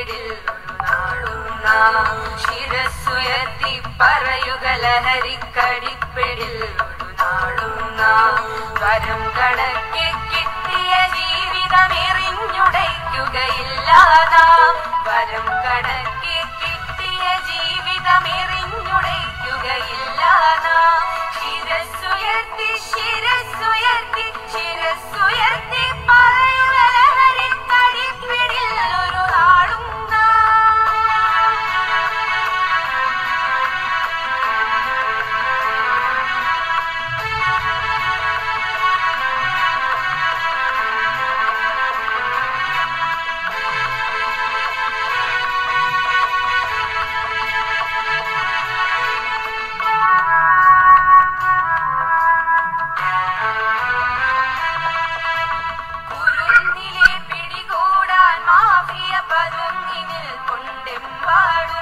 കടിപ്പിടിൽ ഒരു നാളും നാം ശിരസ്സുയർത്തി പറയുക ലഹരി കടിപ്പിടിൽ ഒരു നാളും നാം വരം കണക്കെ കിട്ടിയ ജീവിതം എറിഞ്ഞുടയ്ക്കുകയില്ല നാം വരം കണക്കെ കിട്ടിയ ജീവിതം എറിഞ്ഞുടയ്ക്കുകയില്ല നാം ശിരസ്സുയർത്തി ശിരസ്സുയർത്തി ശിരസ്സുയർത്തി പറയുക ലഹരി കടിപ്പിടിൽ ഒരു നാളും നാം കുരുന്നിലെ പിടികൂടാൻ മാഫിയ പതുങ്ങിനിൽ കൊണ്ടെമ്പാടും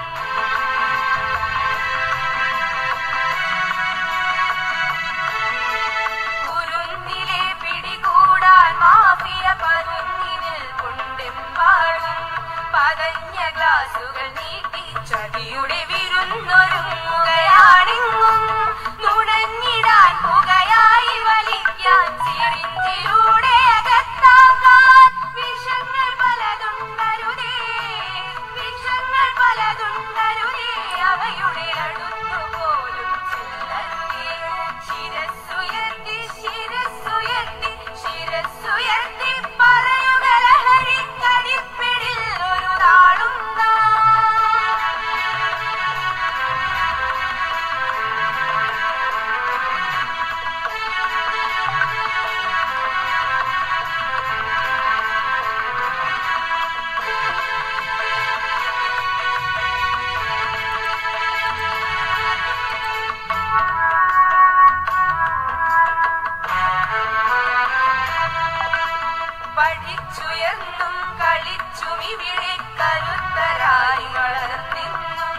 കുരുന്നിലെ പിടികൂടാൻ മാഫിയ പതുങ്ങിനിൽ കൊണ്ടെമ്പാടും പതഞ്ഞ ഗ്ലാസുകൾ നീട്ടി ചതിയുടെ വിരുന്നൊരുങ്ങുകയാണിങ്ങും നുണഞ്ഞിടാൻ പുകയായി വലിക്കാൻ സിറിഞ്ചിലൂടെ അകത്താക്കാൻ വിഷങ്ങൾ പലതുണ്ടരുതേ വിഷങ്ങൾ പലതുണ്ടരുതേ അവയുടെ അടുത്തു പോലും ചെല്ലരുതേ ശിരസ്സുയർത്തി ശിരസ്സുയർത്തി ശിരസ്സുയർത്തി പറയുക ലഹരി കടിപ്പിടിൽ ഒരു നാളും പഠിച്ചുയർന്നും കളിച്ചും ഇവിടെ കരുത്തരായി വളർന്നിന്നും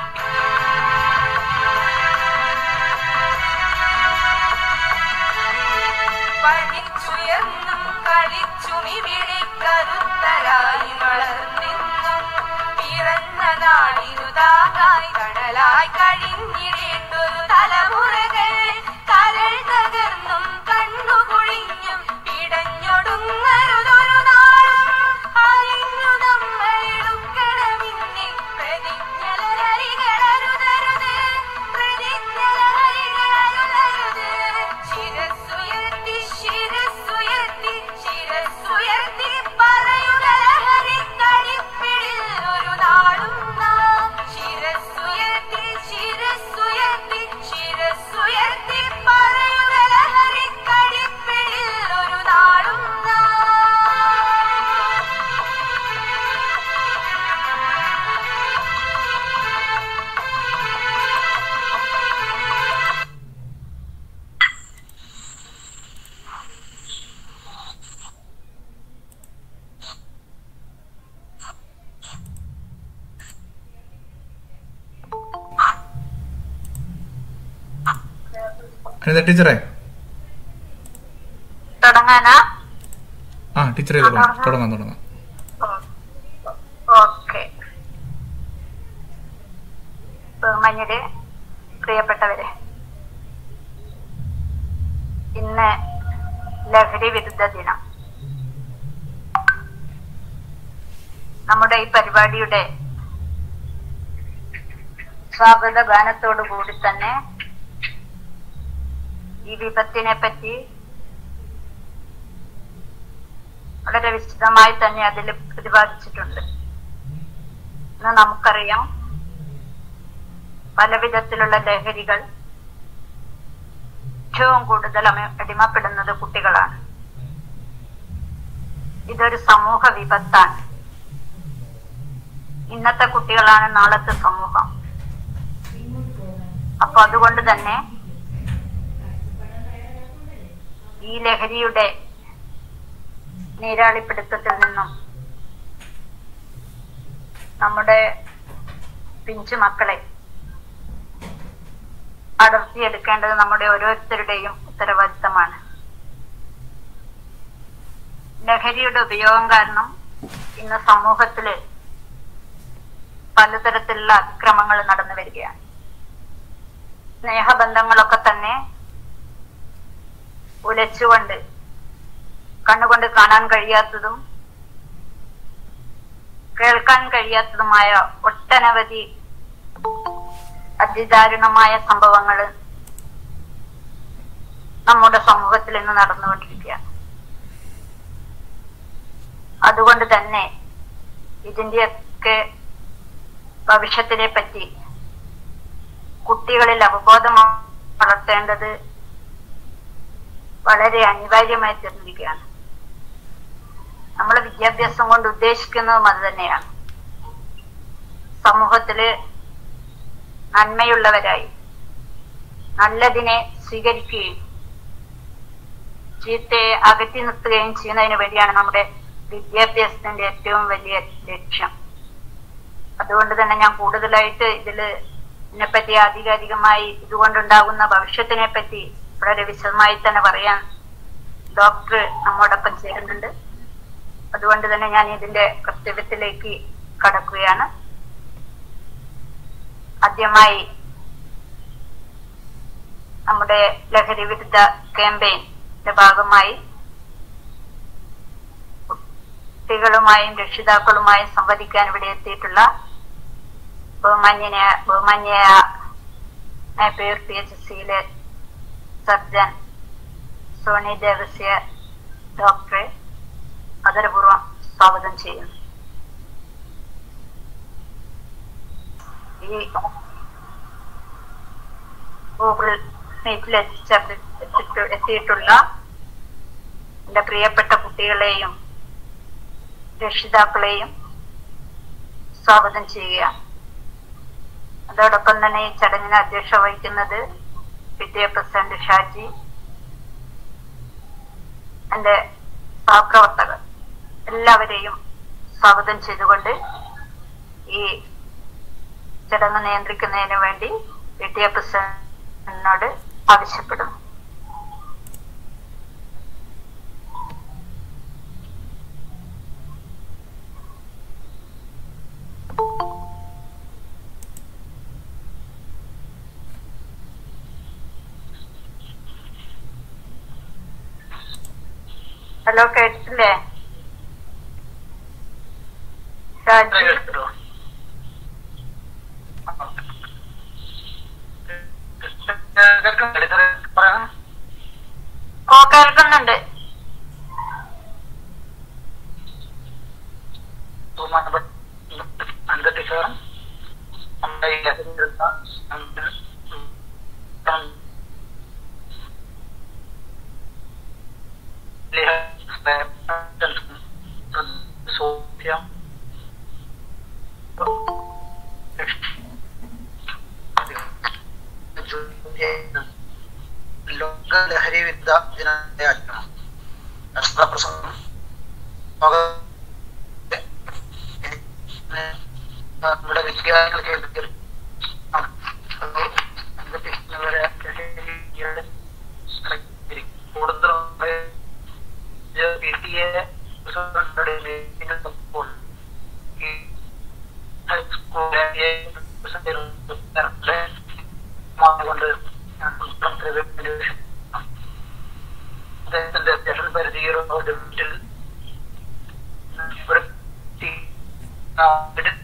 പഠിച്ചുയർന്നും കളിച്ചും ഇവിടെ കരുത്തരായി വളർന്നിന്നും പിറന്ന നാളിനു താങ്ങായി കടലായി കഴിഞ്ഞിടേണ്ടൊരു തലമുറകൾ കരൾ തകർന്നും കണ്ണുകുഴിഞ്ഞും പിടഞ്ഞൊടുങ്ങരുതൊരു നാളും അലിഞ്ഞു നമ്മളെടുക്കണമിന്നെ പ്രതിജ്ഞലഹരികളരുതരുത് പ്രതിജ്ഞലഹരികളരുതരുത് ശിരസ്സുയർത്തി ശിരസ്സുയർത്തി ശിരസ്സുയർത്തി പറയുക ലഹരി കടിപ്പിടിൽ ഒരു നാളും നാം ശിരസ്സുയർത്തി ശിരസ്സുയർത്തി ശിരസ്സുയർത്തി പറയുക ലഹരി കടിപ്പിടിൽ ഒരു നാളും നാം അനിത ടീച്ചറെ തുടങ്ങാനാ ആ ടീച്ചറെ തുടങ്ങാം തുടങ്ങാം തുടങ്ങാം ഓക്കെ ബഹുമാന്യരെ പ്രിയപ്പെട്ടവരെ ഇന്ന് ലഹരി വിരുദ്ധ ദിനം നമ്മുടെ ഈ പരിപാടിയുടെ സ്വാഗത ഗാനത്തോടു കൂടി തന്നെ ഈ വിപത്തിനെ പറ്റി വളരെ വിശദമായി തന്നെ അതിൽ പ്രതിപാദിച്ചിട്ടുണ്ട് ഇന്ന് നമുക്കറിയാം പല വിധത്തിലുള്ള ലഹരികൾ ഏറ്റവും കൂടുതൽ അമ- അടിമപ്പെടുന്നത് കുട്ടികളാണ് ഇതൊരു സമൂഹ വിപത്താണ് ഇന്നത്തെ കുട്ടികളാണ് നാളത്തെ സമൂഹം അപ്പൊ അതുകൊണ്ട് തന്നെ ഈ ലഹരിയുടെ നീരാളിപ്പിടുത്തത്തിൽ നിന്നും നമ്മുടെ പിഞ്ചു മക്കളെ അടർത്തിയെടുക്കേണ്ടത് നമ്മുടെ ഓരോരുത്തരുടെയും ഉത്തരവാദിത്തമാണ് ലഹരിയുടെ ഉപയോഗം കാരണം ഇന്ന് സമൂഹത്തില് പലതരത്തിലുള്ള അതിക്രമങ്ങൾ നടന്നു വരികയാണ് സ്നേഹബന്ധങ്ങളൊക്കെ തന്നെ ഉലച്ചുകൊണ്ട് കണ്ണുകൊണ്ട് കാണാൻ കഴിയാത്തതും കേൾക്കാൻ കഴിയാത്തതുമായ ഒട്ടനവധി അതിദാരുണമായ സംഭവങ്ങൾ നമ്മുടെ സമൂഹത്തിൽ ഇന്ന് നടന്നുകൊണ്ടിരിക്കുകയാണ് അതുകൊണ്ട് തന്നെ ഇതിന്റെയൊക്കെ ഭവിഷ്യത്തിനെ പറ്റി കുട്ടികളിൽ അവബോധം വളർത്തേണ്ടത് വളരെ അനിവാര്യമായി തീർന്നിരിക്കുകയാണ് നമ്മൾ വിദ്യാഭ്യാസം കൊണ്ട് ഉദ്ദേശിക്കുന്നതും അത് തന്നെയാണ് സമൂഹത്തില് നന്മയുള്ളവരായി നല്ലതിനെ സ്വീകരിക്കുകയും ചീത്തയെ അകറ്റി നിർത്തുകയും ചെയ്യുന്നതിന് വേണ്ടിയാണ് നമ്മുടെ വിദ്യാഭ്യാസത്തിന്റെ ഏറ്റവും വലിയ ലക്ഷ്യം അതുകൊണ്ട് തന്നെ ഞാൻ കൂടുതലായിട്ട് ഇതില് ഇതിനെപ്പറ്റി ആധികാരികമായി ഇതുകൊണ്ടുണ്ടാകുന്ന ഭവിഷ്യത്തിനെ പറ്റി വളരെ വിശദമായി തന്നെ പറയാൻ ഡോക്ടർ നമ്മോടൊപ്പം ചേരുന്നുണ്ട് അതുകൊണ്ട് തന്നെ ഞാൻ ഇതിന്റെ കർത്തവ്യത്തിലേക്ക് കടക്കുകയാണ് ആദ്യമായി നമ്മുടെ ലഹരി വിരുദ്ധ ക്യാമ്പയിന്റെ ഭാഗമായി കുട്ടികളുമായും രക്ഷിതാക്കളുമായും സംവദിക്കാൻ ഇവിടെ എത്തിയിട്ടുള്ള ബഹുമാന്യനായ ബഹുമാന്യയായ പേർ പി എച്ച് സിയിലെ സർജൻ സോണി ദേവസ്യ ഡോക്ടറെ ആദരപൂർവ്വം സ്വാഗതം ചെയ്യുന്നു ഈ ഗൂഗിൾ മീറ്റിൽ എത്തിച്ച- എത്തിയിട്ടുള്ള എന്റെ പ്രിയപ്പെട്ട കുട്ടികളെയും രക്ഷിതാക്കളെയും സ്വാഗതം ചെയ്യുക അതോടൊപ്പം തന്നെ ഈ ചടങ്ങിന് അധ്യക്ഷ വഹിക്കുന്നത് P T A president Shaji എന്റെ സഹപ്രവർത്തകർ എല്ലാവരെയും സ്വാഗതം ചെയ്തുകൊണ്ട് ഈ ചടങ്ങ് നിയന്ത്രിക്കുന്നതിന് വേണ്ടി പി ടി എ പ്രസിഡന്റിനോട് ആവശ്യപ്പെടുന്നു ഹലോ കേട്ടില്ലേ ഷാജി ഓ കേൾക്കുന്നുണ്ട് ലോക ലഹരി വിരുദ്ധ ദിനത്തിന്റെ ആചരണം രാഷ്ട്ര പ്രസംഗം ലോക നമ്മുടെ വിദ്യാലയങ്ങൾ കേന്ദ്രീകരിച്ച് അഭ്യർത്ഥിക്കുന്നവരെ ലഹരിയുടെ കൂടുതൽ പി ടി എ ഈ ഹൈസ്കൂളിലെ കൊണ്ട് ഞാൻ അദ്ദേഹത്തിന്റെ ജനൽ പരിധിയിൽ ഒരു വീട്ടിൽ ഒരു ടീ- ആ, വീട്ടിൽ-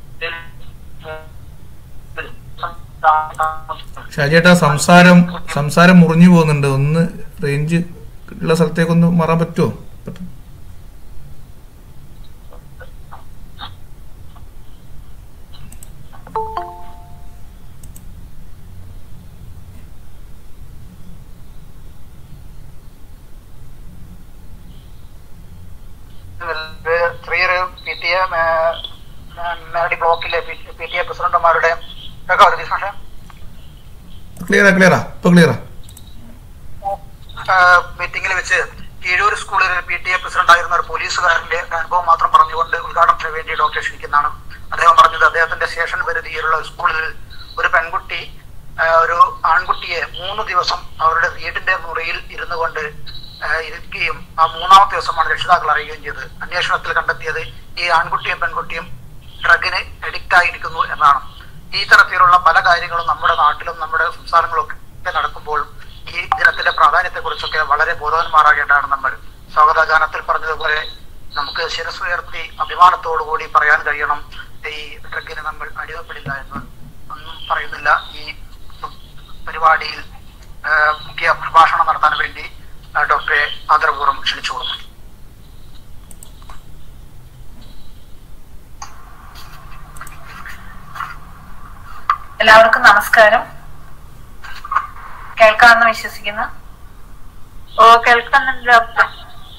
ഷാജിയേട്ടാ സംസാരം സംസാരം മുറിഞ്ഞു പോകുന്നുണ്ട് ഒന്ന് റേഞ്ച് ഉള്ള സ്ഥലത്തേക്കൊന്ന് മാറാൻ പറ്റുമോ പറ്റും. ചെറിയൊരു പി ടി എ മേലടി ബ്ലോക്കിലെ പി ടി എ പ്രസിഡന്റുമാരുടെ കേൾക്കാവോ രതീഷ് മാഷേ ക്ലിയറാ ക്ലിയറാ ഇപ്പൊ ക്ലിയറാ മീറ്റിംഗിൽ വെച്ച് കീഴൂർ സ്കൂളിൽ പി ടി എ പ്രസിഡന്റ് ആയിരുന്ന ഒരു പോലീസുകാരന്റെ അനുഭവം മാത്രം പറഞ്ഞുകൊണ്ട് ഉദ്ഘാടനത്തിന് വേണ്ടി ഡോക്ടറെ ക്ഷണിക്കുന്നതാണ് അദ്ദേഹം പറഞ്ഞത് അദ്ദേഹത്തിന്റെ സ്റ്റേഷൻ പരിധിയിലുള്ള സ്കൂളിൽ ഒരു പെൺകുട്ടി ആ, ഒരു ആൺകുട്ടിയെ മൂന്ന് ദിവസം അവരുടെ വീടിന്റെ മുറിയിൽ ഇരുന്നു കൊണ്ട് ആ, ഇരിക്കുകയും ആ മൂന്നാമത്തെ ദിവസമാണ് രക്ഷിതാക്കൾ അറിയുകയും ചെയ്തത് അന്വേഷണത്തിൽ കണ്ടെത്തിയത് ഈ ആൺകുട്ടിയും പെൺകുട്ടിയും ഡ്രഗിന് അഡിക്റ്റ് അഡിക്റ്റ് ആയിരിക്കുന്നു എന്നാണ് ഈ തരത്തിലുള്ള പല കാര്യങ്ങളും നമ്മുടെ നാട്ടിലും നമ്മുടെ സംസ്ഥാനങ്ങളും ഒക്കെ നടക്കുമ്പോൾ ഈ ദിനത്തിന്റെ പ്രാധാന്യത്തെ കുറിച്ചൊക്കെ വളരെ ബോധവാന്മാരാകേണ്ടതാണ് നമ്മൾ സ്വാഗതഗാനത്തിൽ പറഞ്ഞതുപോലെ നമുക്ക് ശിരസുയർത്തി അഭിമാനത്തോടുകൂടി പറയാൻ കഴിയണം ഈ ഡ്രഗിന് നമ്മൾ അടിമപ്പെടില്ല എന്ന് ഒന്നും പറയുന്നില്ല ഈ പരിപാടിയിൽ ആ, മുഖ്യ പ്രഭാഷണം നടത്താൻ വേണ്ടി ആ, ഡോക്ടറെ ആദരപൂർവ്വം ക്ഷണിച്ചുകൊള്ളുന്നു എല്ലാവർക്കും നമസ്കാരം കേൾക്കാമെന്ന് വിശ്വസിക്കുന്നു ഓ കേൾക്കുന്നുണ്ട് ഡോക്ടർ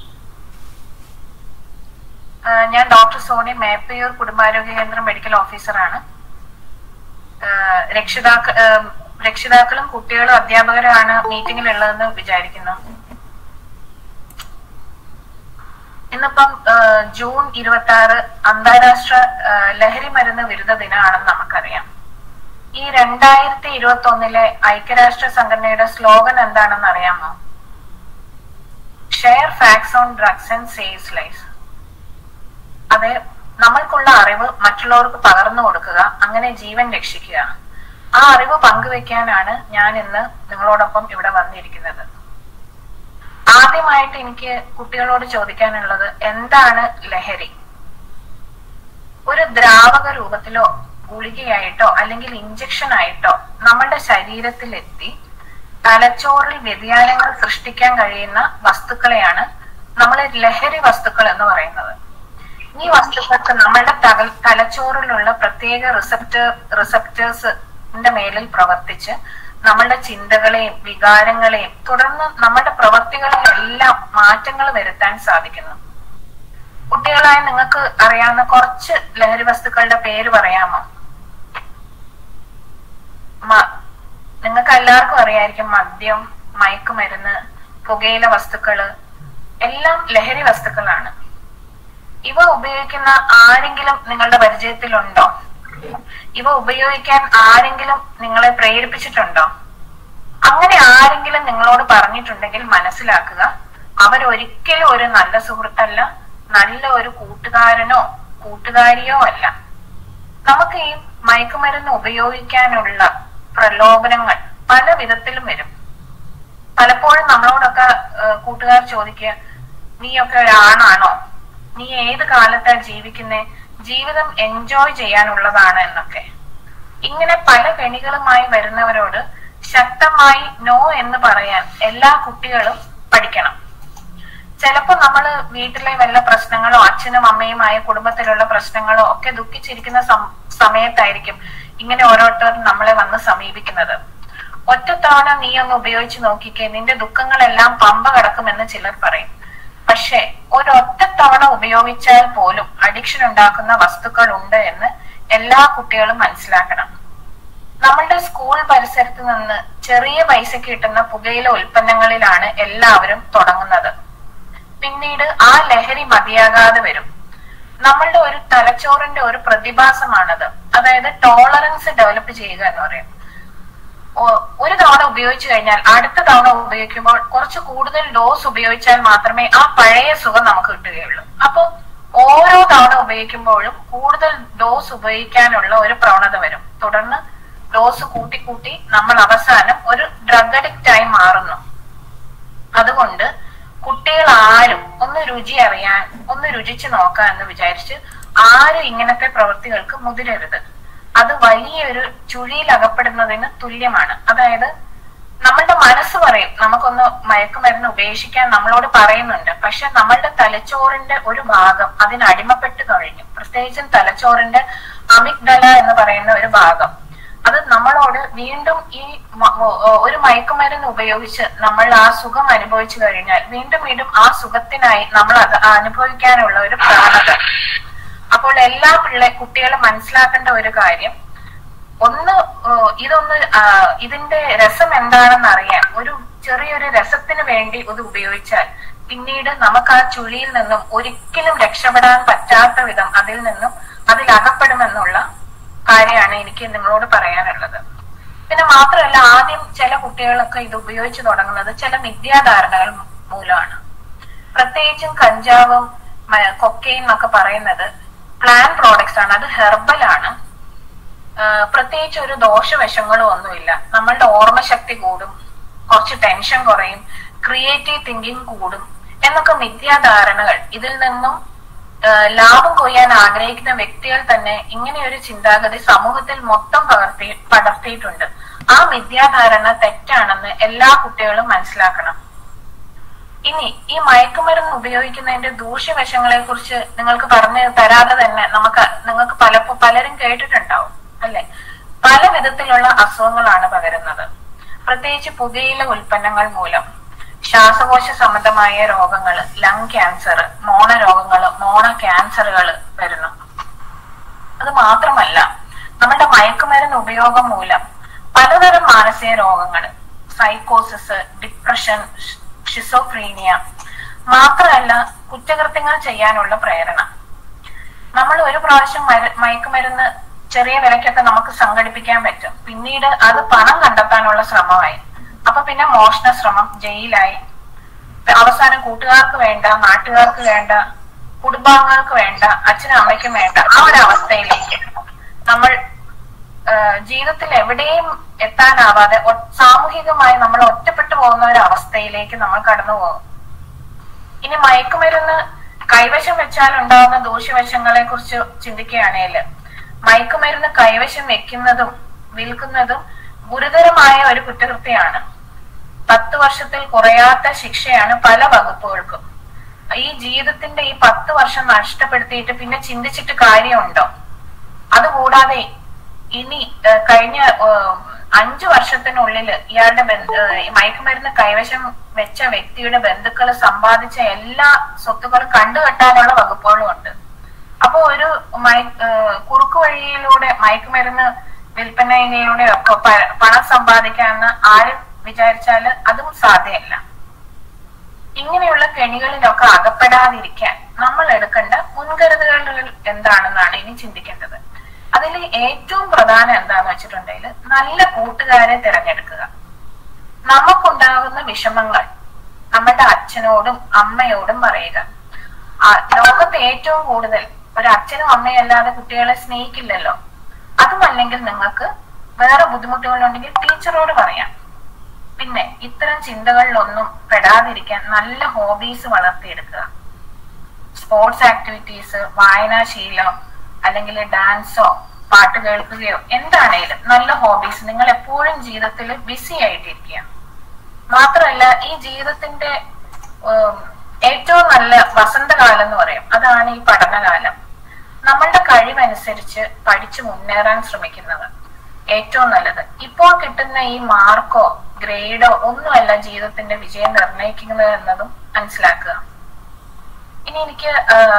ആ, ഞാൻ ഡോക്ടർ സോണി മേപ്പയൂർ കുടുംബാരോഗ്യ കേന്ദ്രം മെഡിക്കൽ ഓഫീസറാണ് ആ, രക്ഷിതാക്ക ആ, രക്ഷിതാക്കളും കുട്ടികളും അധ്യാപകരുമാണ് മീറ്റിംഗിൽ ഉള്ളതെന്ന് വിചാരിക്കുന്നു ഇന്നിപ്പം ആ, ജൂൺ ഇരുപത്തി ആറ് അന്താരാഷ്ട്ര ആ, ലഹരി മരുന്ന് വിരുദ്ധ ദിനമാണെന്ന് നമുക്കറിയാം ഈ രണ്ടായിരത്തി ഇരുപത്തി ഒന്നിലെ ഐക്യരാഷ്ട്ര സംഘടനയുടെ സ്ലോഗൻ എന്താണെന്ന് അറിയാമോ share facts on drugs and saves life അതെ നമ്മൾക്കുള്ള അറിവ് മറ്റുള്ളവർക്ക് പകർന്നു കൊടുക്കുക അങ്ങനെ ജീവൻ രക്ഷിക്കുക ആ അറിവ് പങ്കുവെക്കാനാണ് ഞാൻ ഇന്ന് നിങ്ങളോടൊപ്പം ഇവിടെ വന്നിരിക്കുന്നത് ആദ്യമായിട്ട് എനിക്ക് കുട്ടികളോട് ചോദിക്കാനുള്ളത് എന്താണ് ലഹരി ഒരു ദ്രാവക രൂപത്തിലോ ഗുളികയായിട്ടോ അല്ലെങ്കിൽ ഇഞ്ചക്ഷൻ ആയിട്ടോ നമ്മളുടെ ശരീരത്തിലെത്തി തലച്ചോറിൽ വ്യതിയാനങ്ങൾ സൃഷ്ടിക്കാൻ കഴിയുന്ന വസ്തുക്കളെയാണ് നമ്മൾ ലഹരി വസ്തുക്കൾ എന്ന് പറയുന്നത് ഈ വസ്തുക്കൾക്ക് നമ്മളുടെ തല തലച്ചോറിലുള്ള പ്രത്യേക റിസപ്റ്റർ റിസപ്റ്റേഴ്സിന്റെ മേലിൽ പ്രവർത്തിച്ച് നമ്മളുടെ ചിന്തകളെയും വികാരങ്ങളെയും തുടർന്ന് നമ്മുടെ പ്രവർത്തികളിലെല്ലാം മാറ്റങ്ങൾ വരുത്താൻ സാധിക്കുന്നു കുട്ടികളായ നിങ്ങൾക്ക് അറിയാവുന്ന കുറച്ച് ലഹരി വസ്തുക്കളുടെ പേര് പറയാമോ മ- നിങ്ങൾക്ക് എല്ലാവർക്കും അറിയായിരിക്കും മദ്യം മയക്കുമരുന്ന് പുകയില വസ്തുക്കള് എല്ലാം ലഹരി വസ്തുക്കളാണ് ഇവ ഉപയോഗിക്കുന്ന ആരെങ്കിലും നിങ്ങളുടെ പരിചയത്തിലുണ്ടോ ഇവ ഉപയോഗിക്കാൻ ആരെങ്കിലും നിങ്ങളെ പ്രേരിപ്പിച്ചിട്ടുണ്ടോ അങ്ങനെ ആരെങ്കിലും നിങ്ങളോട് പറഞ്ഞിട്ടുണ്ടെങ്കിൽ മനസ്സിലാക്കുക അവരൊരിക്കലും ഒരു നല്ല സുഹൃത്തല്ല നല്ല ഒരു കൂട്ടുകാരനോ കൂട്ടുകാരിയോ അല്ല നമുക്ക് ഈ മയക്കുമരുന്ന് ഉപയോഗിക്കാനുള്ള പ്രലോഭനങ്ങൾ പല വിധത്തിലും വരും പലപ്പോഴും നമ്മളോടൊക്കെ ഏഹ്, കൂട്ടുകാർ ചോദിക്കുക നീയൊക്കെ ഒരാണാണോ നീ ഏത് കാലത്താ ജീവിക്കുന്നേ ജീവിതം എൻജോയ് ചെയ്യാനുള്ളതാണ് എന്നൊക്കെ ഇങ്ങനെ പല കെണികളുമായി വരുന്നവരോട് ശക്തമായി നോ എന്ന് പറയാൻ എല്ലാ കുട്ടികളും പഠിക്കണം ചിലപ്പോ നമ്മള് വീട്ടിലെ വല്ല പ്രശ്നങ്ങളോ അച്ഛനും അമ്മയുമായ കുടുംബത്തിലുള്ള പ്രശ്നങ്ങളോ ഒക്കെ ദുഃഖിച്ചിരിക്കുന്ന സം- സമയത്തായിരിക്കും ഇങ്ങനെ ഓരോരുത്തരും നമ്മളെ വന്ന് സമീപിക്കുന്നത് ഒറ്റത്തവണ നീ ഒന്ന് ഉപയോഗിച്ച് നോക്കിക്കേ നിന്റെ ദുഃഖങ്ങളെല്ലാം പമ്പ കടക്കുമെന്ന് ചിലർ പറയും പക്ഷെ ഒരൊറ്റ തവണ ഉപയോഗിച്ചാൽ പോലും അഡിക്ഷൻ ഉണ്ടാക്കുന്ന വസ്തുക്കൾ ഉണ്ട് എന്ന് എല്ലാ കുട്ടികളും മനസ്സിലാക്കണം നമ്മളുടെ സ്കൂൾ പരിസരത്ത് നിന്ന് ചെറിയ പൈസക്ക് കിട്ടുന്ന പുകയില ഉൽപ്പന്നങ്ങളിലാണ് എല്ലാവരും തുടങ്ങുന്നത് പിന്നീട് ആ ലഹരി മതിയാകാതെ വരും നമ്മളുടെ ഒരു തലച്ചോറിന്റെ ഒരു പ്രതിഭാസമാണത് അതായത് ടോളറൻസ് ഡെവലപ്പ് ചെയ്യുക എന്ന് പറയും ഒ- ഒരു തവണ ഉപയോഗിച്ചു കഴിഞ്ഞാൽ അടുത്ത തവണ ഉപയോഗിക്കുമ്പോൾ കുറച്ച് കൂടുതൽ ഡോസ് ഉപയോഗിച്ചാൽ മാത്രമേ ആ പഴയ സുഖം നമുക്ക് കിട്ടുകയുള്ളൂ അപ്പൊ ഓരോ തവണ ഉപയോഗിക്കുമ്പോഴും കൂടുതൽ ഡോസ് ഉപയോഗിക്കാനുള്ള ഒരു പ്രവണത വരും തുടർന്ന് ഡോസ് കൂട്ടി കൂട്ടി നമ്മൾ അവസാനം ഒരു ഡ്രഗ് അഡിക്റ്റ് ആയി മാറുന്നു അതുകൊണ്ട് കുട്ടികൾ ആരും ഒന്ന് രുചി അറിയാൻ ഒന്ന് രുചിച്ചു നോക്കാം എന്ന് വിചാരിച്ച് ആരും ഇങ്ങനത്തെ പ്രവൃത്തികൾക്ക് മുതിരരുത് അത് വലിയൊരു ചുഴിയിൽ അകപ്പെടുന്നതിന് തുല്യമാണ് അതായത് നമ്മളുടെ മനസ്സ് പറയും നമുക്കൊന്ന് മയക്കുമരുന്ന് ഉപേക്ഷിക്കാൻ നമ്മളോട് പറയുന്നുണ്ട് പക്ഷെ നമ്മളുടെ തലച്ചോറിന്റെ ഒരു ഭാഗം അതിന് അടിമപ്പെട്ട് കഴിഞ്ഞു പ്രത്യേകിച്ചും തലച്ചോറിന്റെ അമിഗ്ഡല എന്ന് പറയുന്ന ഒരു ഭാഗം അത് നമ്മളോട് വീണ്ടും ഈ മ- ഒ- ഒരു മയക്കുമരുന്ന് ഉപയോഗിച്ച് നമ്മൾ ആ സുഖം അനുഭവിച്ചു കഴിഞ്ഞാൽ വീണ്ടും വീണ്ടും ആ സുഖത്തിനായി നമ്മൾ അത് അനുഭവിക്കാനുള്ള ഒരു പ്രവണത അപ്പോൾ എല്ലാ പിള്ളേ കുട്ടികളും മനസ്സിലാക്കേണ്ട ഒരു കാര്യം ഒന്ന് ഏഹ് ഇതൊന്ന് ആ, ഇതിന്റെ രസം എന്താണെന്ന് അറിയാൻ ഒരു ചെറിയൊരു രസത്തിന് വേണ്ടി ഇത് ഉപയോഗിച്ചാൽ പിന്നീട് നമുക്ക് ആ ചുഴിയിൽ നിന്നും ഒരിക്കലും രക്ഷപ്പെടാൻ പറ്റാത്ത വിധം അതിൽ നിന്നും അതിൽ അകപ്പെടുമെന്നുള്ള കാര്യമാണ് എനിക്ക് നിങ്ങളോട് പറയാനുള്ളത് പിന്നെ മാത്രമല്ല ആദ്യം ചില കുട്ടികളൊക്കെ ഇത് ഉപയോഗിച്ച് തുടങ്ങുന്നത് ചില മിഥ്യാധാരണകൾ മൂലമാണ് പ്രത്യേകിച്ചും കഞ്ചാവും മ- കൊക്കൈൻ എന്നൊക്കെ പറയുന്നത് പ്ലാൻ പ്രോഡക്ട്സ് ആണ് അത് ഹെർബൽ ആണ് ആഹ് പ്രത്യേകിച്ച് ഒരു ദോഷവശങ്ങളും ഒന്നുമില്ല നമ്മളുടെ ഓർമ്മശക്തി കൂടും കുറച്ച് ടെൻഷൻ കുറയും ക്രിയേറ്റീവ് തിങ്കിങ് കൂടും എന്നൊക്കെ മിഥ്യാധാരണകൾ ഇതിൽ നിന്നും ആഹ് ലാഭം കൊയ്യാൻ ആഗ്രഹിക്കുന്ന വ്യക്തികൾ തന്നെ ഇങ്ങനെ ഒരു ചിന്താഗതി സമൂഹത്തിൽ മൊത്തം പകർത്തി പടർത്തിയിട്ടുണ്ട് ആ മിഥ്യാധാരണ തെറ്റാണെന്ന് എല്ലാ കുട്ടികളും മനസ്സിലാക്കണം ഇനി ഈ മയക്കുമരുന്ന് ഉപയോഗിക്കുന്നതിന്റെ ദൂഷ്യവശങ്ങളെ കുറിച്ച് നിങ്ങൾക്ക് പറഞ്ഞു തരാതെ തന്നെ നമുക്ക് നിങ്ങൾക്ക് പലപ്പോ പലരും കേട്ടിട്ടുണ്ടാവും അല്ലെ പല വിധത്തിലുള്ള അസുഖങ്ങളാണ് പകരുന്നത് പ്രത്യേകിച്ച് പുകയില ഉൽപ്പന്നങ്ങൾ മൂലം ശ്വാസകോശ സംബന്ധമായ രോഗങ്ങൾ ലങ് ക്യാൻസർ മോണ രോഗങ്ങൾ മോണ ക്യാൻസറുകൾ വരുന്നു അത് മാത്രമല്ല നമ്മുടെ മയക്കുമരുന്ന് ഉപയോഗം മൂലം പലതരം മാനസിക രോഗങ്ങൾ സൈക്കോസിസ് ഡിപ്രഷൻ ഷിസോഫ്രീനിയ മാത്രമല്ല കുറ്റകൃത്യങ്ങൾ ചെയ്യാനുള്ള പ്രേരണ നമ്മൾ ഒരു പ്രാവശ്യം മര- മയക്കുമരുന്ന് ചെറിയ വിലക്കൊക്കെ നമുക്ക് സംഘടിപ്പിക്കാൻ പറ്റും പിന്നീട് അത് പണം കണ്ടെത്താനുള്ള ശ്രമമായി അപ്പൊ പിന്നെ മോഷണ ശ്രമം ജയിലായി അവസാനം കൂട്ടുകാർക്ക് വേണ്ട നാട്ടുകാർക്ക് വേണ്ട കുടുംബാംഗങ്ങൾക്ക് വേണ്ട അച്ഛനും അമ്മയ്ക്കും വേണ്ട ആ ഒരു അവസ്ഥയിലേക്ക് നമ്മൾ ആ, ജീവിതത്തിൽ എവിടെയും എത്താനാവാതെ ഒ- സാമൂഹികമായി നമ്മൾ ഒറ്റപ്പെട്ടു പോകുന്ന ഒരു അവസ്ഥയിലേക്ക് നമ്മൾ കടന്നു പോകും ഇനി മയക്കുമരുന്ന് കൈവശം വെച്ചാൽ ഉണ്ടാകുന്ന ദൂഷ്യവശങ്ങളെ കുറിച്ച് ചിന്തിക്കുകയാണെങ്കിൽ മയക്കുമരുന്ന് കൈവശം വെക്കുന്നതും വിൽക്കുന്നതും ഗുരുതരമായ ഒരു കുറ്റകൃത്യമാണ് പത്ത് വർഷത്തിൽ കുറയാത്ത ശിക്ഷയാണ് പല വകുപ്പുകൾക്കും ഈ ജീവിതത്തിന്റെ ഈ പത്ത് വർഷം നഷ്ടപ്പെടുത്തിയിട്ട് പിന്നെ ചിന്തിച്ചിട്ട് കാര്യമുണ്ടോ അതുകൂടാതെ ഇനി ഏഹ്, കഴിഞ്ഞ ഏഹ്, അഞ്ചു വർഷത്തിനുള്ളിൽ ഇയാളുടെ ബന്ധ- ഏഹ്, ഈ മയക്കുമരുന്ന് കൈവശം വെച്ച വ്യക്തിയുടെ ബന്ധുക്കൾ സമ്പാദിച്ച എല്ലാ സ്വത്തുക്കളും കണ്ടുകെട്ടാനുള്ള വകുപ്പുകളും ഉണ്ട് അപ്പോ ഒരു മയ ഏഹ്, കുറുക്കു വഴിയിലൂടെ മയക്കുമരുന്ന് വിൽപ്പനയിലൂടെ ഒക്കെ പ- പണം സമ്പാദിക്കാമെന്ന് ആരും വിചാരിച്ചാല് അതും സാധ്യമല്ല ഇങ്ങനെയുള്ള കെണികളിലൊക്കെ അകപ്പെടാതിരിക്കാൻ നമ്മൾ എടുക്കേണ്ട മുൻകരുതലുകൾ എന്താണെന്നാണ് ഇനി ചിന്തിക്കേണ്ടത് അതിൽ ഏറ്റവും പ്രധാനം എന്താന്ന് വെച്ചിട്ടുണ്ടെങ്കിൽ നല്ല കൂട്ടുകാരെ തിരഞ്ഞെടുക്കുക നമുക്കുണ്ടാകുന്ന വിഷമങ്ങൾ നമ്മുടെ അച്ഛനോടും അമ്മയോടും പറയുക ആ, ലോകത്ത് ഏറ്റവും കൂടുതൽ ഒരു അച്ഛനും അമ്മയും അല്ലാതെ കുട്ടികളെ സ്നേഹിക്കില്ലല്ലോ അതുമല്ലെങ്കിൽ നിങ്ങൾക്ക് വേറെ ബുദ്ധിമുട്ടുകളുണ്ടെങ്കിൽ ടീച്ചറോട് പറയാം പിന്നെ ഇത്തരം ചിന്തകളിലൊന്നും പെടാതിരിക്കാൻ നല്ല ഹോബീസ് വളർത്തിയെടുക്കുക സ്പോർട്സ് ആക്ടിവിറ്റീസ് വായനാശീലം അല്ലെങ്കിൽ ഡാൻസോ പാട്ട് കേൾക്കുകയോ എന്താണേലും നല്ല ഹോബീസ് നിങ്ങൾ എപ്പോഴും ജീവിതത്തിൽ ബിസി ആയിട്ടിരിക്കുക മാത്രമല്ല ഈ ജീവിതത്തിന്റെ ഉം, ഏറ്റവും നല്ല വസന്തകാലം എന്ന് പറയും അതാണ് ഈ പഠനകാലം നമ്മളുടെ കഴിവനുസരിച്ച് പഠിച്ചു മുന്നേറാൻ ശ്രമിക്കുന്നത് ഏറ്റവും നല്ലത് ഇപ്പോൾ കിട്ടുന്ന ഈ മാർക്കോ ഗ്രേഡോ ഒന്നുമല്ല ജീവിതത്തിന്റെ വിജയം നിർണ്ണയിക്കുന്നത് എന്നതും മനസ്സിലാക്കുക ഇനി എനിക്ക്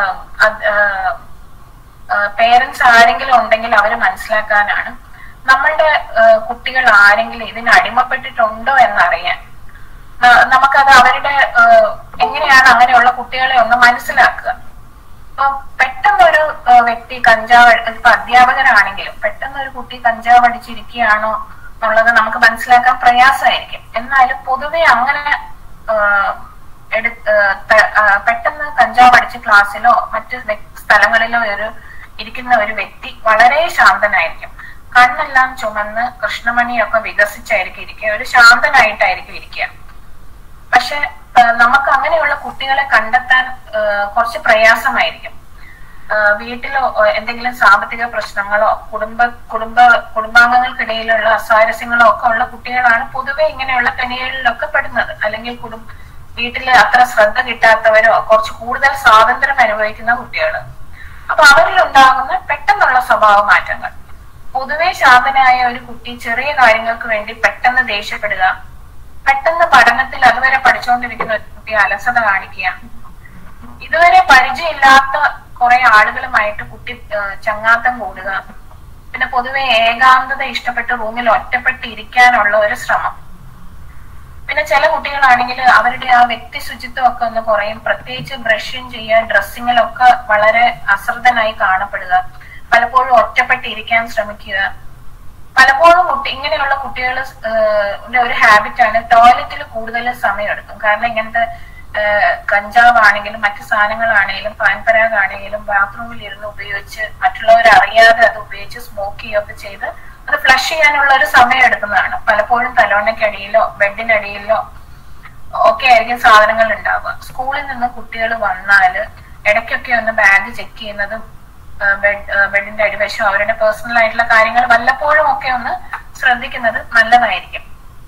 പേരൻസ് ആരെങ്കിലും ഉണ്ടെങ്കിൽ അവര് മനസ്സിലാക്കാനാണ് നമ്മളുടെ ആ, കുട്ടികൾ ആരെങ്കിലും ഇതിന് അടിമപ്പെട്ടിട്ടുണ്ടോ എന്നറിയാൻ ന- നമുക്കത് അവരുടെ ആ, എങ്ങനെയാണ് അങ്ങനെയുള്ള കുട്ടികളെ ഒന്ന് മനസ്സിലാക്കുക ഇപ്പൊ പെട്ടെന്നൊരു ആ, വ്യക്തി കഞ്ചാവ് അടി- ഇപ്പൊ അധ്യാപകരാണെങ്കിലും പെട്ടെന്ന് ഒരു കുട്ടി കഞ്ചാവ് അടിച്ചിരിക്കുകയാണോ എന്നുള്ളത് നമുക്ക് മനസ്സിലാക്കാൻ പ്രയാസമായിരിക്കും എന്നാലും പൊതുവെ അങ്ങനെ ആ, എടു ആ, ത- ആ, പെട്ടെന്ന് കഞ്ചാവ് അടിച്ച് ക്ലാസ്സിലോ മറ്റ് വ്യ- സ്ഥലങ്ങളിലോ ഒരു ഇരിക്കുന്ന ഒരു വ്യക്തി വളരെ ശാന്തനായിരിക്കും കണ്ണെല്ലാം ചുമന്ന് കൃഷ്ണമണിയൊക്കെ വികസിച്ചായിരിക്കും ഇരിക്കുക ഒരു ശാന്തനായിട്ടായിരിക്കും ഇരിക്കുക പക്ഷെ ആ, നമുക്ക് അങ്ങനെയുള്ള കുട്ടികളെ കണ്ടെത്താൻ ആ, കുറച്ച് പ്രയാസമായിരിക്കും ആ, വീട്ടിലോ ആ, എന്തെങ്കിലും സാമ്പത്തിക പ്രശ്നങ്ങളോ കുടുംബ കുടുംബ കുടുംബാംഗങ്ങൾക്കിടയിലുള്ള അസ്വാരസ്യങ്ങളോ ഒക്കെ ഉള്ള കുട്ടികളാണ് പൊതുവെ ഇങ്ങനെയുള്ള കെണികളിലൊക്കെ പെടുന്നത് അല്ലെങ്കിൽ കുടും വീട്ടില് അത്ര ശ്രദ്ധ കിട്ടാത്തവരോ കുറച്ച് കൂടുതൽ സ്വാതന്ത്ര്യം അനുഭവിക്കുന്ന കുട്ടികൾ അപ്പൊ അവരിൽ ഉണ്ടാകുന്ന പെട്ടെന്നുള്ള സ്വഭാവ മാറ്റങ്ങൾ പൊതുവെ ശാന്തനായ ഒരു കുട്ടി ചെറിയ കാര്യങ്ങൾക്ക് വേണ്ടി പെട്ടെന്ന് ദേഷ്യപ്പെടുക പെട്ടെന്ന് പഠനത്തിൽ അതുവരെ പഠിച്ചുകൊണ്ടിരിക്കുന്ന ഒരു കുട്ടി അലസത കാണിക്കുക ഇതുവരെ പരിചയമില്ലാത്ത കുറെ ആളുകളുമായിട്ട് കുട്ടി ആ, ചങ്ങാത്തം കൂടുക പിന്നെ പൊതുവെ ഏകാന്തത ഇഷ്ടപ്പെട്ട് റൂമിൽ ഒറ്റപ്പെട്ട് ഇരിക്കാനുള്ള ഒരു ശ്രമം പിന്നെ ചില കുട്ടികളാണെങ്കിൽ അവരുടെ ആ വ്യക്തി ശുചിത്വം ഒക്കെ ഒന്ന് കുറയും പ്രത്യേകിച്ച് ബ്രഷിങ് ചെയ്യുക ഡ്രസ്സിങ്ങിലൊക്കെ വളരെ അശ്രദ്ധനായി കാണപ്പെടുക പലപ്പോഴും ഒറ്റപ്പെട്ട് ഇരിക്കാൻ ശ്രമിക്കുക പലപ്പോഴും കുട്ടി ഇങ്ങനെയുള്ള കുട്ടികൾ ഒരു ഹാബിറ്റ് ആണ് ടോയ്ലറ്റിൽ കൂടുതൽ സമയം എടുക്കും കാരണം ഇങ്ങനത്തെ കഞ്ചാവ് ആണെങ്കിലും മറ്റു സാധനങ്ങളാണെങ്കിലും പാൻപരാഗ് ആണെങ്കിലും ബാത്റൂമിൽ ഇരുന്ന് ഉപയോഗിച്ച് മറ്റുള്ളവർ അറിയാതെ അത് ഉപയോഗിച്ച് സ്മോക്ക് ലോക്ക് ചെയ്യുകയൊക്കെ ചെയ്ത് അത് ഫ്ലഷ് ചെയ്യാനുള്ള ഒരു സമയം എടുക്കുന്നതാണ് പലപ്പോഴും തലോണയ്ക്കടിയിലോ ബെഡിനടിയിലോ ഒക്കെ ആയിരിക്കും സാധനങ്ങൾ ഉണ്ടാവുക സ്കൂളിൽ നിന്ന് കുട്ടികൾ വന്നാല് ഇടയ്ക്കൊക്കെ ഒന്ന് ബാഗ് ചെക്ക് ചെയ്യുന്നതും ബെഡ് ബെഡിന്റെ അടിവശം അവരുടെ പേഴ്സണൽ ആയിട്ടുള്ള കാര്യങ്ങൾ വല്ലപ്പോഴും ഒക്കെ ഒന്ന് ശ്രദ്ധിക്കുന്നത് നല്ലതായിരിക്കും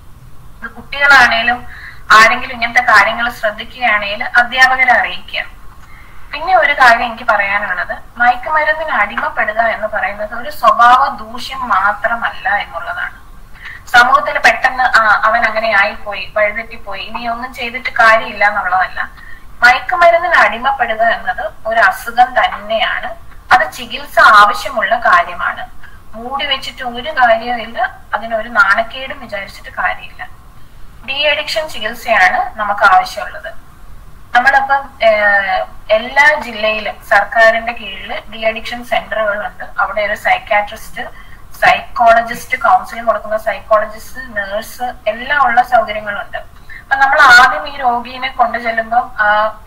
ഇത് കുട്ടികളാണേലും ആരെങ്കിലും ഇങ്ങനത്തെ കാര്യങ്ങൾ ശ്രദ്ധിക്കുകയാണെങ്കിൽ അധ്യാപകരെ അറിയിക്കുക പിന്നെ ഒരു കാര്യം എനിക്ക് പറയാനുള്ളത് മയക്കുമരുന്നിന് അടിമപ്പെടുക എന്ന് പറയുന്നത് ഒരു സ്വഭാവ ദൂഷ്യം മാത്രമല്ല എന്നുള്ളതാണ് സമൂഹത്തിൽ പെട്ടെന്ന് ആ അവൻ അങ്ങനെ ആയിപ്പോയി വഴിതെറ്റിപ്പോയി ഇനി ഒന്നും ചെയ്തിട്ട് കാര്യമില്ല എന്നുള്ളതല്ല മയക്കുമരുന്നിന് അടിമപ്പെടുക എന്നത് ഒരു അസുഖം തന്നെയാണ് അത് ചികിത്സ ആവശ്യമുള്ള കാര്യമാണ് മൂടി വെച്ചിട്ട് ഒരു കാര്യമില്ല അതിനൊരു നാണക്കേടും വിചാരിച്ചിട്ട് കാര്യമില്ല ഡി അഡിക്ഷൻ ചികിത്സയാണ് നമുക്ക് ആവശ്യമുള്ളത് നമ്മളപ്പം ഏഹ്, എല്ലാ ജില്ലയിലും സർക്കാരിന്റെ കീഴിൽ ഡി അഡിക്ഷൻ സെന്ററുകളുണ്ട് അവിടെ ഒരു സൈക്കാട്രിസ്റ്റ് സൈക്കോളജിസ്റ്റ് കൗൺസിലിംഗ് കൊടുക്കുന്ന സൈക്കോളജിസ്റ്റ് നേഴ്സ് എല്ലാം ഉള്ള സൗകര്യങ്ങളുണ്ട് അപ്പൊ നമ്മൾ ആദ്യം ഈ രോഗീനെ കൊണ്ടു ചെല്ലുമ്പോൾ ആ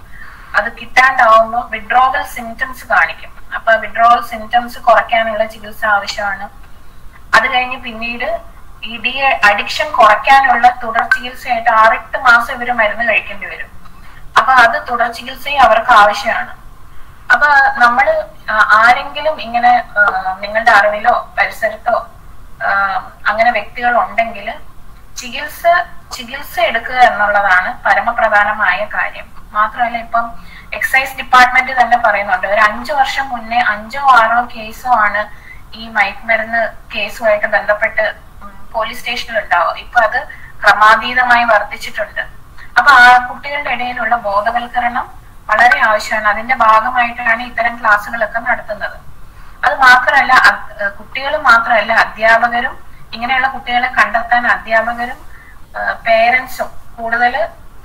അത് കിട്ടാണ്ടാവുമ്പോൾ വിഡ്രോവൽ സിംറ്റംസ് കാണിക്കും അപ്പൊ വിഡ്രോവൽ സിംറ്റംസ് കുറയ്ക്കാനുള്ള ചികിത്സ ആവശ്യമാണ് അത് കഴിഞ്ഞ് പിന്നീട് ഈ ഡി അഡിക്ഷൻ കുറയ്ക്കാനുള്ള തുടർ ചികിത്സയായിട്ട് ആറെട്ട് മാസം ഇവര് മരുന്ന് കഴിക്കേണ്ടി വരും അപ്പൊ അത് തുടർ ചികിത്സയും അവർക്ക് ആവശ്യമാണ് അപ്പൊ നമ്മള് ആ- ആരെങ്കിലും ഇങ്ങനെ ആ, നിങ്ങളുടെ അറിവിലോ പരിസരത്തോ ആ, അങ്ങനെ വ്യക്തികൾ ഉണ്ടെങ്കിൽ ചികിത്സ ചികിത്സ എടുക്കുക എന്നുള്ളതാണ് പരമപ്രധാനമായ കാര്യം മാത്രമല്ല ഇപ്പം എക്സൈസ് ഡിപ്പാർട്ട്മെന്റ് തന്നെ പറയുന്നുണ്ട് ഒരു അഞ്ചു വർഷം മുന്നേ അഞ്ചോ ആറോ കേസോ ആണ് ഈ മയക്കുമരുന്ന് കേസുമായിട്ട് ബന്ധപ്പെട്ട് ഉം, പോലീസ് സ്റ്റേഷനിൽ ഉണ്ടാവുക ഇപ്പൊ അത് ക്രമാതീതമായി വർദ്ധിച്ചിട്ടുണ്ട് അപ്പൊ ആ കുട്ടികളുടെ ഇടയിലുള്ള ബോധവൽക്കരണം വളരെ ആവശ്യമാണ് അതിന്റെ ഭാഗമായിട്ടാണ് ഇത്തരം ക്ലാസ്സുകളൊക്കെ നടത്തുന്നത് അത് മാത്രമല്ല കുട്ടികൾ മാത്രമല്ല അധ്യാപകരും ഇങ്ങനെയുള്ള കുട്ടികളെ കണ്ടെത്താൻ അധ്യാപകരും പേരൻസും കൂടുതൽ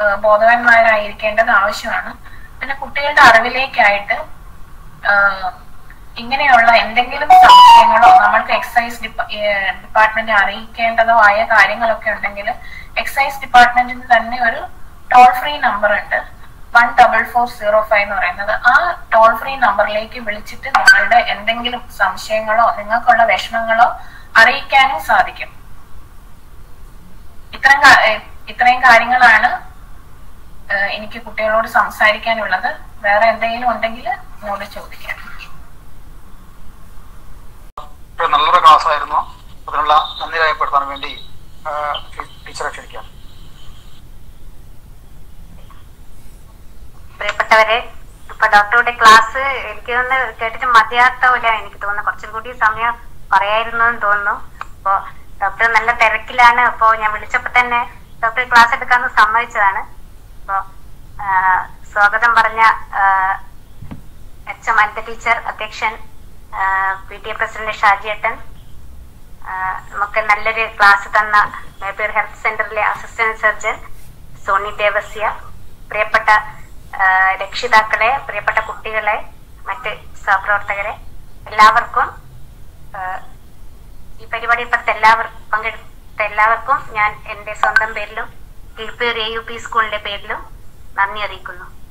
ബോധവാന്മാരായിരിക്കേണ്ടത് ആവശ്യമാണ് പിന്നെ കുട്ടികളുടെ അറിവിലേക്കായിട്ട് ആഹ് ഇങ്ങനെയുള്ള എന്തെങ്കിലും സംശയങ്ങളോ നമ്മൾക്ക് എക്സൈസ് ഡിപ്പാർട്ട്മെന്റ് അറിയിക്കേണ്ടതോ ആയ കാര്യങ്ങളൊക്കെ ഉണ്ടെങ്കിൽ എക്സൈസ് ഡിപ്പാർട്ട്മെന്റിന് തന്നെ ഒരു ടോൾ ഫ്രീ നമ്പർ ഉണ്ട് one double four zero five എന്ന് പറയുന്നത് ആ ടോൾ ഫ്രീ നമ്പറിലേക്ക് വിളിച്ചിട്ട് നിങ്ങളുടെ എന്തെങ്കിലും സംശയങ്ങളോ നിങ്ങൾക്കുള്ള വിഷമങ്ങളോ അറിയിക്കാനും സാധിക്കും ഇത്തരം കാ- ഏഹ് ഇത്രയും കാര്യങ്ങളാണ് ഏഹ് എനിക്ക് കുട്ടികളോട് സംസാരിക്കാനുള്ളത് വേറെ എന്തെങ്കിലും ഉണ്ടെങ്കിൽ എന്നോട് ചോദിക്കാം ഒരു നല്ലൊരു ക്ലാസ് ആയിരുന്നു അതിനുള്ള നന്ദി രേഖപ്പെടുത്താൻ വേണ്ടി ആ, ടീ- ടീച്ചറെ ക്ഷണിക്കാം പ്രിയപ്പെട്ടവരെ ഇപ്പൊ ഡോക്ടറുടെ ക്ലാസ് എനിക്ക് തോന്നുന്നു കേട്ടിട്ട് മതിയാത്ത പോലെ എനിക്ക് തോന്നുന്നു കുറച്ചും കൂടി സമയം പറയായിരുന്നു എന്ന് തോന്നുന്നു അപ്പോ ഡോക്ടർ നല്ല തിരക്കിലാണ് അപ്പോ ഞാൻ വിളിച്ചപ്പോ തന്നെ ഡോക്ടർ ക്ലാസ് എടുക്കാന്ന് സമ്മതിച്ചതാണ് അപ്പോ ആ, സ്വാഗതം പറഞ്ഞ എച്ച് എം അനിത ടീച്ചർ അധ്യക്ഷൻ പി ടി എ പ്രസിഡന്റ് ഷാജിയേട്ടൻ ആ, നമുക്ക് നല്ലൊരു ക്ലാസ് തന്ന മേപ്പൂർ ഹെൽത്ത് സെന്ററിലെ അസിസ്റ്റന്റ് സർജൻ സോണി ദേവസ്യ പ്രിയപ്പെട്ട ആ, രക്ഷിതാക്കളെ പ്രിയപ്പെട്ട കുട്ടികളെ മറ്റ് സഹപ്രവർത്തകരെ എല്ലാവർക്കും ആ, ഈ പരിപാടിയിൽ പത്ത് എല്ലാവർ പങ്കെടുത്ത എല്ലാവർക്കും ഞാൻ എന്റെ സ്വന്തം പേരിലും കീഴ്പേർ എ യു പി സ്കൂളിന്റെ പേരിലും നന്ദി അറിയിക്കുന്നു